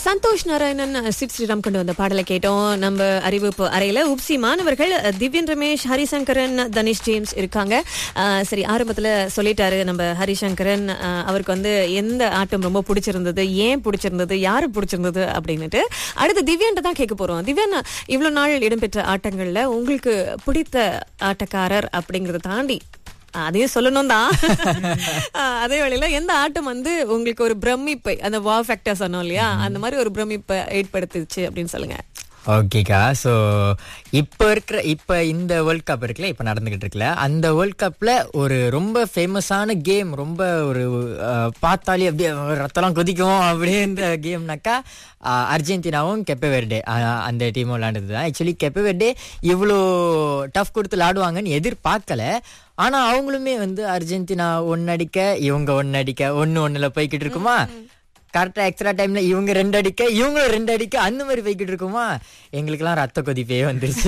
Santhosh Narayanan chit Sriram கொண்டு வந்த பாடலை கேட்டோம் நம்ம அறிவிப்பு அறையில உப்சி மாணவர்கள் திவ்யன் ரமேஷ் ஹரிசங்கரன் தனிஷ் ஜேம்ஸ் இருக்காங்க அஹ், சரி ஆரம்பத்துல சொல்லிட்டாரு நம்ம ஹரிசங்கரன் அஹ், அவருக்கு வந்து எந்த ஆட்டம் ரொம்ப பிடிச்சிருந்தது ஏன் பிடிச்சிருந்தது யாரு பிடிச்சிருந்தது அப்படின்னுட்டு அடுத்து திவ்யான்ட்ட தான் கேட்க போறோம் திவ்யான் இவ்வளவு நாள் இடம்பெற்ற ஆட்டங்கள்ல உங்களுக்கு பிடித்த ஆட்டக்காரர் அப்படிங்கறத தாண்டி அதையும் சொல்லணும் தான் அதே வேளையில எந்த ஆட்டம் வந்து உங்களுக்கு ஒரு பிரமிப்பை அந்த வா ஃபேக்டர் சொன்னோம் இல்லையா அந்த மாதிரி ஒரு பிரமிப்பை ஏற்படுத்துச்சு அப்படின்னு சொல்லுங்க ஓகேக்கா ஸோ இப்போ இருக்கிற இப்போ இந்த வேர்ல்ட் கப் இருக்குல்ல இப்போ நடந்துகிட்டு இருக்குல்ல அந்த வேர்ல்ட் கப்பில் ஒரு ரொம்ப ஃபேமஸான கேம் ரொம்ப ஒரு அஹ், பார்த்தாலே அப்படியே ரத்தம்லாம் கொதிக்கும் அப்படின்ற கேம்னாக்கா அஹ், அர்ஜென்டினாவும் கெப்பே வெர்டே அஹ், அந்த டீமும் விளையாண்டது தான் ஆக்சுவலி கெப்பே வெர்டே இவ்வளோ டஃப் கொடுத்து விளாடுவாங்கன்னு எதிர்பார்க்கல ஆனா அவங்களுமே வந்து அர்ஜென்டினா ஒன்னு அடிக்க இவங்க ஒன்னு அடிக்க ஒன்னு ஒண்ணுல போய்கிட்டு இருக்குமா கரெக்டா எக்ஸ்ட்ரா டைம்ல இவங்க ரெண்டு அடிக்க இவங்களும் ரெண்டு அடிக்க அந்த மாதிரி போய்கிட்டு இருக்குமா எங்களுக்கெல்லாம் ரத்த கொதிப்பே வந்துருச்சு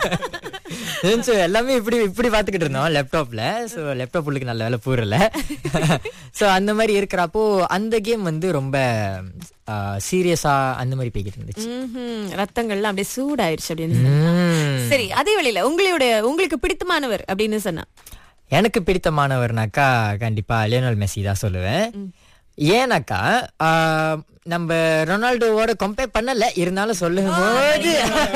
So, எல்லாமே இப்படி இப்படி பார்த்துக்கிட்டு இருந்தோம் லேப்டாப்ல ஸோ லேப்டாப் உள்ளுக்கு நல்ல வேலை பூரல ஸோ அந்த மாதிரி இருக்கிறப்போ அந்த கேம் வந்து ரொம்ப சீரியஸா அந்த மாதிரி போய்கிட்டு இருந்துச்சு ம்ஹும். ரத்தங்கள்லாம் அப்படியே சூடாயிருச்சு அப்படின்னு உம். சரி அதே வேளையில உங்களோட உங்களுக்கு பிடித்தமானவர் அப்படின்னு சொன்னா எனக்கு பிடித்தமானவர்னாக்கா கண்டிப்பா லியோனல் மெஸ்ஸி தான் சொல்லுவேன் ஏன்னாக்கா ஆஹ், நம்ம ரொனால்டோவோட கம்பேர் பண்ணல இருந்தாலும் சொல்லும் போது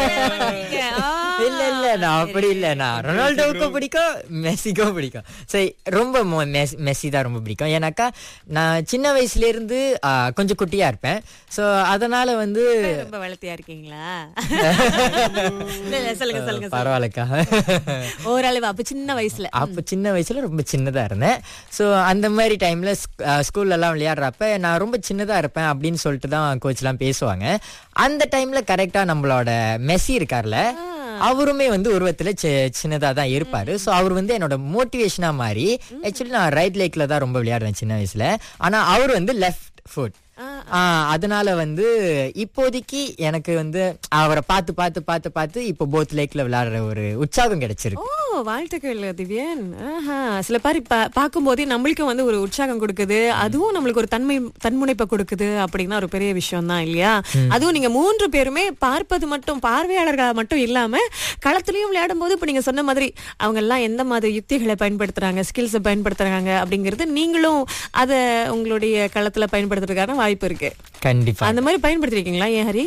இல்ல இல்ல நான் அப்படி இல்ல நான் ரொனால்டோவுக்கும் பிடிக்கும் மெஸ்ஸிக்கும் பிடிக்கும் சரி ரொம்ப மொ- மெஸ்- மெஸ்ஸி தான் ரொம்ப பிடிக்கும் ஏன்னாக்கா நான் சின்ன வயசுல இருந்து ஆஹ், கொஞ்சம் குட்டியா இருப்பேன் சோ அதனால வந்து ரொம்ப வளர்த்தியா இருக்கீங்களா இல்ல, இல்ல, சொல்லுங்க சொல்லுங்க பரவாயில்லக்கா ஓரளவு அப்ப சின்ன வயசுல அப்போ சின்ன வயசுல ரொம்ப சின்னதா இருந்தேன் ஸோ அந்த மாதிரி டைம்ல ஸ்கூல்ல எல்லாம் விளையாடுறப்ப நான் ரொம்ப சின்னதா இருப்பேன் அப்படின்னு சொல்லிட்டு தான் கோச் எல்லாம் பேசுவாங்க அந்த டைம்ல கரெக்டா நம்மளோட மெஸ்ஸி இருக்கார்ல அவருமே வந்து உருவத்துல சி- சின்னதா தான் இருப்பாரு ஸோ அவர் வந்து என்னோட மோட்டிவேஷனா மாறி ஆக்சுவலி நான் ரைட் லேக்ல தான் ரொம்ப விளையாடுவேன் சின்ன வயசுல ஆனா அவர் வந்து லெஃப்ட் ஃபுட் அதனால வந்து இப்போதைக்கு எனக்கு வந்து அவரை பார்த்து பார்த்து பார்த்து பார்த்து இப்போ போத் லேக்ல விளையாடுற ஒரு உற்சாகம் கிடைச்சிருக்கு ஓ வாழ்த்துக்கள் திவ்யன் ஆஹா. சில பேர் பா- பார்க்கும்போதே நம்மளுக்கும் வந்து ஒரு உற்சாகம் கொடுக்குது அதுவும் நம்மளுக்கு ஒரு தன்மை தன்முனைப்பை கொடுக்குது அப்படின்னா ஒரு பெரிய விஷயம் தான் இல்லையா அதுவும் நீங்க மூன்று பேருமே பார்ப்பது மட்டும் பார்வையாளர்களா மட்டும் இல்லாம களத்திலயும் விளையாடும் போது இப்ப நீங்க சொன்ன மாதிரி அவங்க எல்லாம் எந்த மாதிரி யுக்திகளை பயன்படுத்துறாங்க ஸ்கில்ஸை பயன்படுத்துறாங்க அப்படிங்கிறது நீங்களும் அதை உங்களுடைய களத்துல பயன்படுத்துறதுக்கான வாய்ப்பு இருக்கு கண்டிப்பா அந்த மாதிரி பயன்படுத்திருக்கீங்களா ஏன் ஹரி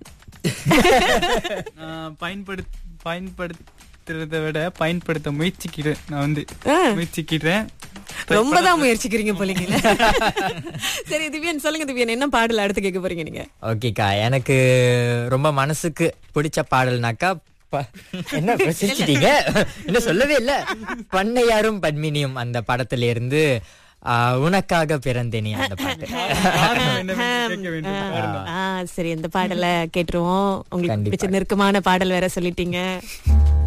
நான் பயன்படுத் பயன்படுத்துறதை விட பயன்படுத்த முயற்சிக்கிறேன் நான் வந்து ஆ. முயற்சிக்கிறேன் ரொம்ப தான் முயற்சிக்கிறீங்க போலீங்க சரி திவ்யன் சொல்லுங்க திவ்யன் என்ன பாடல் அடுத்து கேட்க போறீங்க நீங்க ஓகேக்கா எனக்கு ரொம்ப மனசுக்கு பிடிச்ச பாடல்னாக்கா ப- என்ன இப்ப சிரிச்சிட்டீங்க இன்னும் சொல்லவே இல்ல பண்ணையாரும் பத்மினியும் அந்த படத்துல இருந்து ஆ, உனக்காக பிறந்தேனே அந்த பாட்டு காரணம் என்னவென்று கேட்க வேண்டும் ஆ சரி இந்த பாடலை கேட்டுருவோம் உங்களுக்கு கண்டிப்பா. பிடிச்ச நெருக்கமான பாடல் வேற சொல்லிட்டீங்க